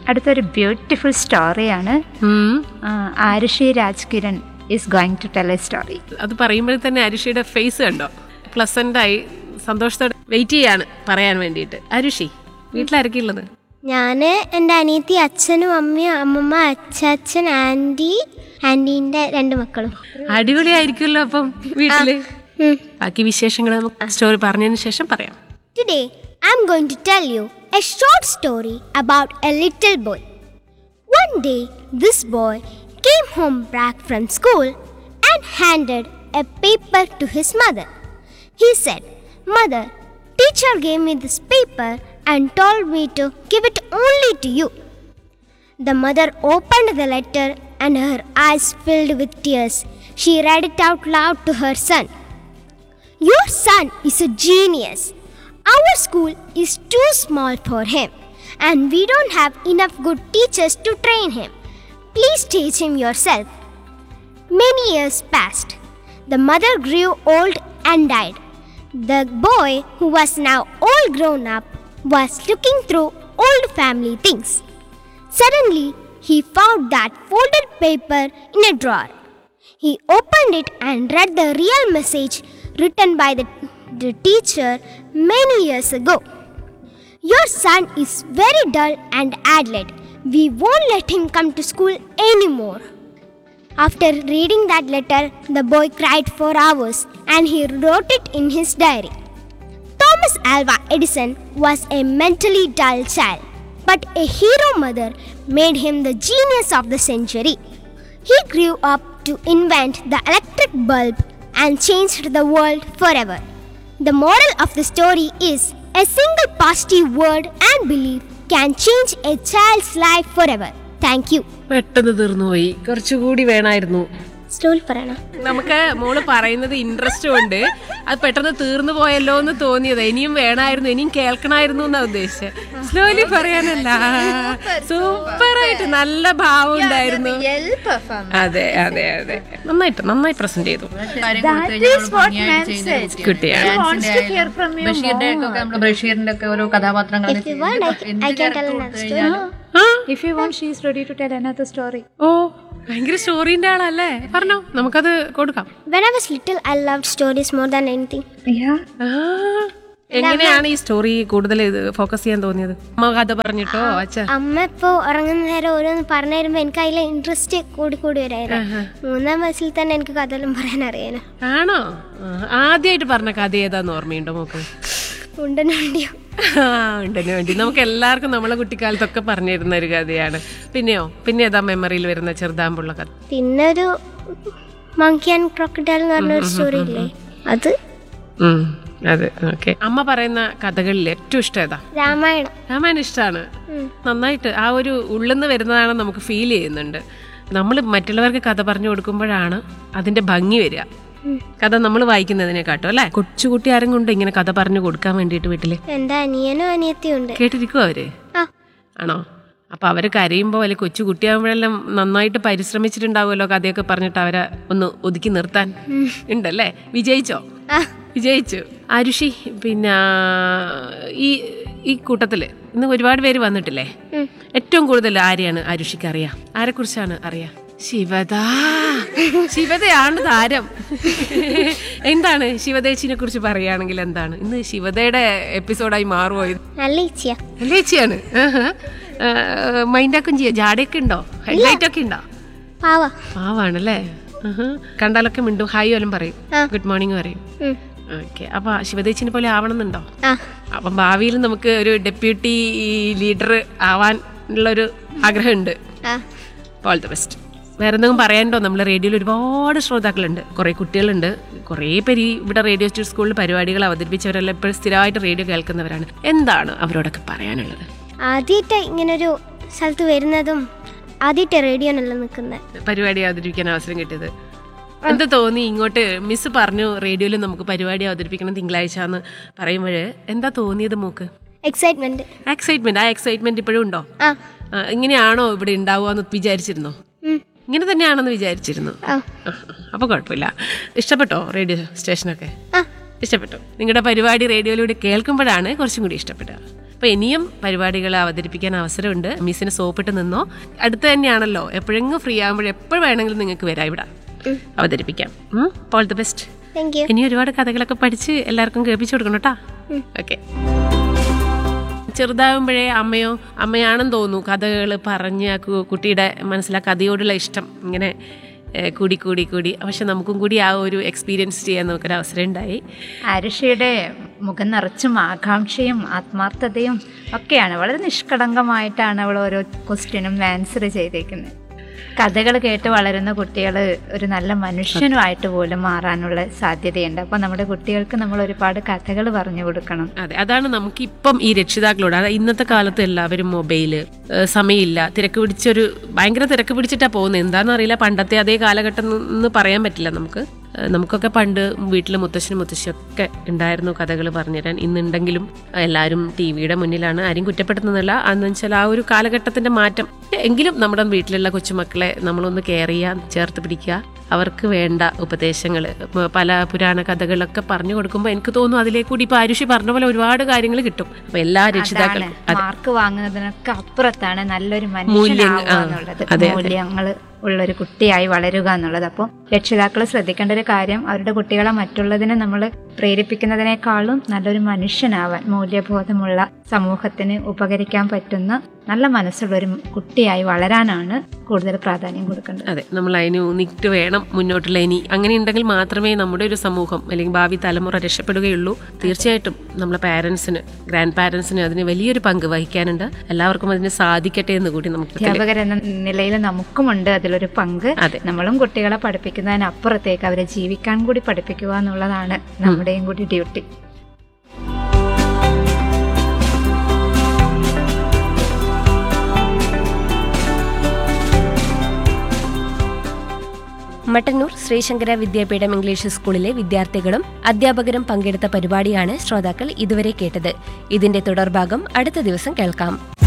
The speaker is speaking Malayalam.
അടുത്തൊരു ബ്യൂട്ടിഫുൾ സ്റ്റോറിയാണ് ഉം. Arushi Raj Kiran is going to tell a story അത് പറയുമ്പോൾ തന്നെ അരുഷിയുടെ ഫേസ് കണ്ടോ പ്ലസന്റ് ആയി സന്തോഷത്തോടെ വെയിറ്റ് ചെയ്യാണ് പറയാൻ വേണ്ടിയിട്ട് അരുഷി വീട്ടിലാരൊക്കെ ഉള്ളത് ഞാൻ എൻ്റെ അനിയത്തി അച്ഛനും അമ്മയും അമ്മമ്മ അച്ചാച്ചൻ ആൻറ്റി ആൻറ്റീൻ്റെ രണ്ട് മക്കളും അടിപൊളിയായിരിക്കുമല്ലോ അപ്പം വീട്ടില് ഉം. ബാക്കി വിശേഷങ്ങൾ നമുക്ക് സ്റ്റോറി പറഞ്ഞതിന് ശേഷം പറയാം Today, I'm going to tell you a short story about a little boy. One day, this boy came home back from school and handed a paper to his mother. He said, Mother, teacher gave me this paper and told me to give it only to you. The mother opened the letter and her eyes filled with tears. She read it out loud to her son. Your son is a genius. Our school is too small for him, and we don't have enough good teachers to train him. Please teach him yourself. Many years passed. The mother grew old and died. The boy, who was now all grown up, was looking through old family things. Suddenly, he found that folded paper in a drawer. He opened it and read the real message written by the, the teacher many years ago. Your son is very dull and adlet. We won't let him come to school anymore. After reading that letter, the boy cried for hours and he wrote it in his diary. Thomas Alva Edison was a mentally dull child, but a hero mother made him the genius of the century. He grew up to invent the electric bulb and changed the world forever. The moral of the story is a single positive word and belief can change a child's life forever. Thank you. പെട്ടെന്ന് തീർന്നുപോയി കുറച്ചുകൂടി വേണമായിരുന്നു Slowly പറയണം നമുക്ക് മോള് പറയുന്നത് ഇൻട്രസ്റ്റ് കൊണ്ട് അത് പെട്ടെന്ന് തീർന്നു പോയല്ലോ എന്ന് തോന്നിയത് ഇനിയും വേണമായിരുന്നു ഇനിയും കേൾക്കണമായിരുന്നു എന്നാ ഉദ്ദേശിച്ചത് സ്ലോലി പറയാനല്ല സൂപ്പറായിട്ട് നല്ല ഭാവം ഉണ്ടായിരുന്നു അതെ അതെ അതെ നന്നായിട്ട് നന്നായി പ്രസന്റ് ചെയ്തു കുട്ടിയാണ് ബഷീറിന്റെ ഒക്കെ നമ്മുടെ ബഷീറിന്റെ ഒക്കെ ഓരോ കഥാപാത്രങ്ങൾ If you want, I can, I can tell another story. ആ if you want she is ready to tell another story ഓ ഭയങ്കര സ്റ്റോറിന്റെ ആളല്ലേ പറഞ്ഞോ നമുക്കത് കൊടുക്കാം When I was little, I loved stories more than anything. ആ, എങ്ങനെയാണ് ഈ സ്റ്റോറി കൂടുതൽ ഫോക്കസ് ചെയ്യാൻ തോന്നിയത് അമ്മ കഥ പറഞ്ഞിട്ടോ അച്ഛ അമ്മ ഇപ്പോൾ ഉറങ്ങുന്ന നേരം ഓരോന്ന് പറഞ്ഞു തരുമ്പോൾ എനിക്ക് അതിലെ ഇൻട്രസ്റ്റ് കൂടി കൂടി വരായിരുന്നു മൂന്നാം വയസ്സിൽ തന്നെ എനിക്ക് കഥകളും പറയാൻ അറിയാനോ ആണോ ആദ്യമായിട്ട് പറഞ്ഞ കഥ ഏതാന്ന് ഓർമ്മയുണ്ടോ മോക്ക് ഉണ്ടെന്ന് വേണ്ടിയോ ആ, ഉണ്ടെന്ന് വേണ്ടി നമുക്ക് എല്ലാവർക്കും നമ്മളെ കുട്ടിക്കാലത്തൊക്കെ പറഞ്ഞിരുന്ന ഒരു കഥയാണ് പിന്നെയോ പിന്നെ ഏതാ മെമ്മറിയിൽ വരുന്ന ചെറുതാമ്പുള്ള കഥ പിന്നെ ഒരു മങ്കി ആൻഡ് ക്രോക്കഡൈൽ എന്ന് പറഞ്ഞ ഒരു സ്റ്റോറി ഇല്ലേ അത് ഉം, അതെ ഓക്കെ അമ്മ പറയുന്ന കഥകളിൽ ഏറ്റവും ഇഷ്ടം ഏതാ രാമായണം രാമായണം ഇഷ്ടമാണ് നന്നായിട്ട് ആ ഒരു ഉള്ളിന്ന് വരുന്നതാണ് നമുക്ക് ഫീൽ ചെയ്യുന്നുണ്ട് നമ്മൾ മറ്റുള്ളവർക്ക് കഥ പറഞ്ഞു കൊടുക്കുമ്പോഴാണ് അതിന്റെ ഭംഗി വരിക കഥ നമ്മൾ വായിക്കുന്നതിനെക്കാട്ടും അല്ലെ കൊച്ചുകുട്ടി ആരും കൊണ്ട് ഇങ്ങനെ കഥ പറഞ്ഞു കൊടുക്കാൻ വേണ്ടിയിട്ട് വീട്ടില് എൻ്റെ അനിയനും അനിയത്തിയും ഉണ്ട് കേട്ടിരിക്കുവോ അവര് ആ ആണോ അപ്പൊ അവര് കരയുമ്പോൾ അല്ലെ കൊച്ചു കുട്ടിയാകുമ്പോഴെല്ലാം നന്നായിട്ട് പരിശ്രമിച്ചിട്ടുണ്ടാവുമല്ലോ കഥയൊക്കെ പറഞ്ഞിട്ട് അവരെ ഒന്ന് ഒതുക്കി നിർത്താൻ ഉണ്ടല്ലേ വിജയിച്ചോ ആ വിജയിച്ചു ആരുഷി പിന്നെ ഈ ഈ കൂട്ടത്തില് ഇന്ന് ഒരുപാട് പേര് വന്നിട്ടില്ലേ ഏറ്റവും കൂടുതൽ ആരെയാണ് ആരുഷിക്ക് അറിയാം ആരെ കുറിച്ചാണ് അറിയാം ശിവദ ശിവതയാണ് താരം എന്താണ് ശിവദേച്ചിനെ കുറിച്ച് പറയുകയാണെങ്കിൽ എന്താണ് ഇന്ന് ശിവതയുടെ എപ്പിസോഡായി മാറുമോ ഇത് നല്ല ഈച്ചിയാ ചേച്ചിയാണ് മൈൻഡാക്കും ചെയ്യാം ജാടയൊക്കെ ഉണ്ടോ ഹെഡ്ലൈറ്റ് ഒക്കെ ഉണ്ടോ പാവാ പാവാണല്ലേ ആഹാ. കണ്ടാലൊക്കെ മിണ്ടും ഹായ് വല്ലതും പറയും ആ. ഗുഡ് മോർണിംഗ് പറയും ഉം. ഓക്കെ അപ്പൊ ശിവദേച്ചിനെ പോലെ ആവണമെന്നുണ്ടോ ആ അപ്പം ഭാവിയിൽ നമുക്ക് ഒരു ഡെപ്യൂട്ടി ലീഡർ ആവാൻ ഉള്ളൊരു ആഗ്രഹമുണ്ട് ആ ഓൾ ദ ബെസ്റ്റ് വേറെ എന്തെങ്കിലും പറയാനുണ്ടോ നമ്മൾ റേഡിയോയിൽ ഒരുപാട് ശ്രോതാക്കളുണ്ട് കുറേ കുട്ടികളുണ്ട് കുറേ പേര് ഈ ഇവിടെ റേഡിയോ സ്റ്റേഷൻ സ്കൂളിൽ പരിപാടികൾ അവതരിപ്പിച്ചവരെല്ലാം ഇപ്പോൾ സ്ഥിരമായിട്ട് റേഡിയോ കേൾക്കുന്നവരാണ് എന്താണ് അവരോടൊക്കെ പറയാനുള്ളത് ആദ്യമായിട്ട് ഇങ്ങനൊരു സ്ഥലത്ത് വരുന്നതും ആദ്യമായിട്ട് റേഡിയോനല്ല നിൽക്കുന്നത് പരിപാടി അവതരിപ്പിക്കാൻ അവസരം കിട്ടിയത് എന്താ തോന്നി ഇങ്ങോട്ട് മിസ് പറഞ്ഞു റേഡിയോയിൽ നമുക്ക് പരിപാടി അവതരിപ്പിക്കണം തിങ്കളാഴ്ച എന്ന് പറയുമ്പോൾ എന്താ തോന്നിയത് മൂക്ക് എക്സൈറ്റ്മെന്റ് എക്സൈറ്റ്മെന്റ് ആ എക്സൈറ്റ്മെന്റ് ഇപ്പോഴും ഉണ്ടോ ആ ആ, ഇങ്ങനെയാണോ ഇവിടെ ഉണ്ടാവുക വിചാരിച്ചിരുന്നോ ഉം. ഇങ്ങനെ തന്നെയാണെന്ന് വിചാരിച്ചിരുന്നു ആ ആ, അപ്പൊ കുഴപ്പമില്ല ഇഷ്ടപ്പെട്ടോ റേഡിയോ സ്റ്റേഷനൊക്കെ ആ ഇഷ്ടപ്പെട്ടു നിങ്ങളുടെ പരിപാടി റേഡിയോയിലൂടെ കേൾക്കുമ്പോഴാണ് കുറച്ചും കൂടി ഇഷ്ടപ്പെട്ടത് അപ്പോൾ ഇനിയും പരിപാടികൾ അവതരിപ്പിക്കാൻ അവസരമുണ്ട് മിസ്സിന് സോപ്പിട്ട് നിന്നോ അടുത്ത് തന്നെയാണല്ലോ എപ്പോഴെങ്കിലും ഫ്രീ ആകുമ്പോൾ എപ്പോഴും വേണമെങ്കിലും നിങ്ങൾക്ക് വരാം ഇവിടെ അവതരിപ്പിക്കാം all the best Thank you. ഇനി ഒരുപാട് കഥകളൊക്കെ പഠിച്ച് എല്ലാവർക്കും കേൾപ്പിച്ചു കൊടുക്കണം കേട്ടോ ഓക്കെ ചെറുതാകുമ്പോഴേ അമ്മയോ അമ്മയാണെന്ന് തോന്നുന്നു കഥകൾ പറഞ്ഞ് ആ കു- കുട്ടിയുടെ മനസ്സിൽ ആ കഥയോടുള്ള ഇഷ്ടം ഇങ്ങനെ ഏഹ്, കൂടി കൂടി കൂടി പക്ഷെ നമുക്കും കൂടി ആ ഒരു എക്സ്പീരിയൻസ് ചെയ്യാൻ നമുക്കൊരു അവസരം ഉണ്ടായി ആരുഷിയുടെ മുഖം നിറച്ചും ആകാംക്ഷയും ആത്മാർത്ഥതയും ഒക്കെയാണ് വളരെ നിഷ്കളങ്കമായിട്ടാണ് അവൾ ഓരോ ക്വസ്റ്റ്യനും ആൻസർ ചെയ്തേക്കുന്നത് കഥകൾ കേട്ട് വളരുന്ന കുട്ടികൾ ഒരു നല്ല മനുഷ്യനുമായിട്ട് പോലും മാറാനുള്ള സാധ്യതയുണ്ട് അപ്പോൾ നമ്മുടെ കുട്ടികൾക്ക് നമ്മൾ ഒരുപാട് കഥകൾ പറഞ്ഞു കൊടുക്കണം അതെ അതാണ് നമുക്ക് ഇപ്പം ഈ രക്ഷിതാക്കളോട് അതായത് ഇന്നത്തെ കാലത്ത് എല്ലാവരും മൊബൈല് ഏഹ്, സമയമില്ല തിരക്ക് പിടിച്ചൊരു ഭയങ്കര തിരക്ക് പിടിച്ചിട്ടാ പോകുന്നത് എന്താണെന്ന് അറിയില്ല പണ്ടത്തെ അതേ കാലഘട്ടം എന്ന് പറയാൻ പറ്റില്ല നമുക്ക് ഏഹ്, നമുക്കൊക്കെ പണ്ട് വീട്ടിൽ മുത്തശ്ശനും മുത്തശ്ശിയൊക്കെ ഉണ്ടായിരുന്നു കഥകൾ പറഞ്ഞുതരാൻ ഇന്നുണ്ടെങ്കിലും എല്ലാവരും ടി വിയുടെ മുന്നിലാണ് ആരും കുറ്റപ്പെടുത്തുന്നില്ല അന്ന് വെച്ചാൽ ആ ഒരു കാലഘട്ടത്തിന്റെ മാറ്റം എങ്കിലും നമ്മുടെ വീട്ടിലുള്ള കൊച്ചുമക്കളെ നമ്മളൊന്ന് കെയർ ചെയ്യുക ചേർത്ത് പിടിക്കുക അവർക്ക് വേണ്ട ഉപദേശങ്ങൾ പല പുരാണ കഥകളൊക്കെ പറഞ്ഞു കൊടുക്കുമ്പോൾ എനിക്ക് തോന്നുന്നു അതിലേക്ക് കൂടി ഇപ്പൊ ആരുഷി പറഞ്ഞ പോലെ ഒരുപാട് കാര്യങ്ങൾ കിട്ടും അപ്പൊ എല്ലാ രക്ഷിതാക്കളും മാർക്ക് വാങ്ങുന്നതിനൊക്കെ അപ്പുറത്താണ് നല്ലൊരു മൂല്യം- മനുഷ്യനാവുക ആ, എന്നുള്ളത് അതെ, അതെ. മൂല്യങ്ങൾ ഉള്ളൊരു കുട്ടിയായി വളരുക എന്നുള്ളത് അപ്പോൾ രക്ഷിതാക്കൾ ശ്രദ്ധിക്കേണ്ട ഒരു കാര്യം അവരുടെ കുട്ടികളെ മറ്റുള്ളതിനെ നമ്മൾ പ്രേരിപ്പിക്കുന്നതിനേക്കാളും നല്ലൊരു മനുഷ്യനാവാൻ മൂല്യബോധമുള്ള സമൂഹത്തിന് ഉപകരിക്കാൻ പറ്റുന്ന നല്ല മനസ്സുള്ള ഒരു കുട്ടിയായി വളരാനാണ് കൂടുതൽ പ്രാധാന്യം കൊടുക്കേണ്ടത് അതെ നമ്മൾ അതിന് ഊന്നിട്ട് വേണം മുന്നോട്ടുള്ള ഇനി അങ്ങനെ ഉണ്ടെങ്കിൽ മാത്രമേ നമ്മുടെ ഒരു സമൂഹം അല്ലെങ്കിൽ ഭാവി തലമുറ രക്ഷപ്പെടുകയുള്ളൂ തീർച്ചയായിട്ടും നമ്മളെ പാരൻസിന് ഗ്രാൻഡ് പാരൻസിന് അതിന് വലിയൊരു പങ്ക് വഹിക്കാനുണ്ട് എല്ലാവർക്കും അതിന് സാധിക്കട്ടെ എന്ന് കൂടി നമുക്ക് തെളി- അധ്യാപകർ എന്ന നിലയിൽ നമുക്കുമുണ്ട് അതിലൊരു പങ്ക് അതെ. നമ്മളും കുട്ടികളെ പഠിപ്പിക്കുന്നതിനപ്പുറത്തേക്ക് അവരെ ജീവിക്കാൻ കൂടി പഠിപ്പിക്കുക എന്നുള്ളതാണ് നമ്മുടെയും കൂടി ഡ്യൂട്ടി മട്ടന്നൂർ ശ്രീശങ്കര വിദ്യാപീഠം ഇംഗ്ലീഷ് സ്കൂളിലെ വിദ്യാർത്ഥികളും അധ്യാപകരും പങ്കെടുത്ത പരിപാടിയാണ് ശ്രോതാക്കൾ ഇതുവരെ കേട്ടത് ഇതിന്റെ തുടർഭാഗം അടുത്ത ദിവസം കേൾക്കാം